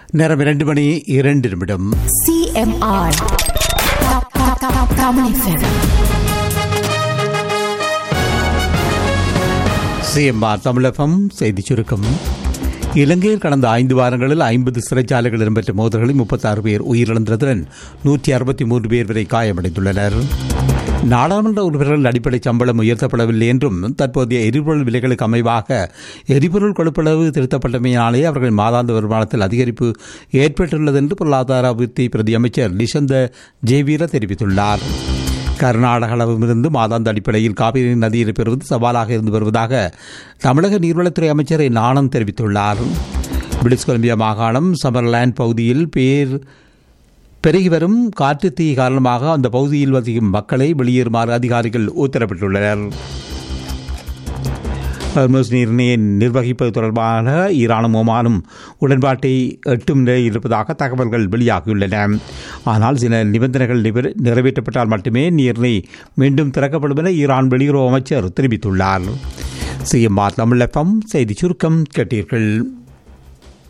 நேரம் இரண்டு மணி இரண்டு நிமிடம் CMR. Ka- ka- ka- Kamu FM. CMR தமிழகம் செய்தி சுருக்கம் இலங்கையில் கடந்த ஐந்து வாரங்களில் ஐம்பது சிறைச்சாலைகள் இடம்பெற்ற மோதல்களில் முப்பத்தாறு பேர் உயிரிழந்ததுடன் நூற்றி அறுபத்தி மூன்று பேர் வரை காயமடைந்துள்ளனர் நாடாளுமன்ற உறுப்பினர்கள் அடிப்படை சம்பளம் உயர்த்தப்படவில்லை என்றும் தற்போதைய எரிபொருள் விலைகளுக்கு அமைவாக எரிபொருள் கொழுப்பளவு திருத்தப்பட்டமையினாலே அவர்கள் மாதாந்த வருமானத்தில் அதிகரிப்பு ஏற்பட்டுள்ளது என்று பொருளாதார அபிவிருத்தி பிரதி அமைச்சர் நிஷந்த ஜெயவீர தெரிவித்துள்ளார் கர்நாடக அளவிலிருந்து மாதாந்த அடிப்படையில் காவிரி நதியை பெறுவது சவாலாக இருந்து வருவதாக தமிழக நீர்வளத்துறை அமைச்சர் என் ஆனந்த் தெரிவித்துள்ளார் பிரிட்டிஷ் கொலம்பியா மாகாணம் சமர்லேண்ட் பகுதியில் பேர் பெருகி வரும் காற்று தீ காரணமாக அந்த பகுதியில் வசிக்கும் மக்களை வெளியேறுமாறு அதிகாரிகள் உத்தரவிட்டுள்ளனர் ஹர்மஸ் நீரினை நிர்வகிப்பது தொடர்பாக ஈரானும் ஒமானும் உடன்பாட்டை எட்டும் நிலையில் இருப்பதாக தகவல்கள் வெளியாகியுள்ளன ஆனால் சில நிபந்தனைகள் நிப- நிறைவேற்றப்பட்டால் மட்டுமே நீரினை மீண்டும் திறக்கப்படும் என ஈரான் வெளியுறவு அமைச்சர் தெரிவித்துள்ளார் சிஎம்ஆர் தமிழகம் செய்தி சுருக்கம் கேட்டீர்கள்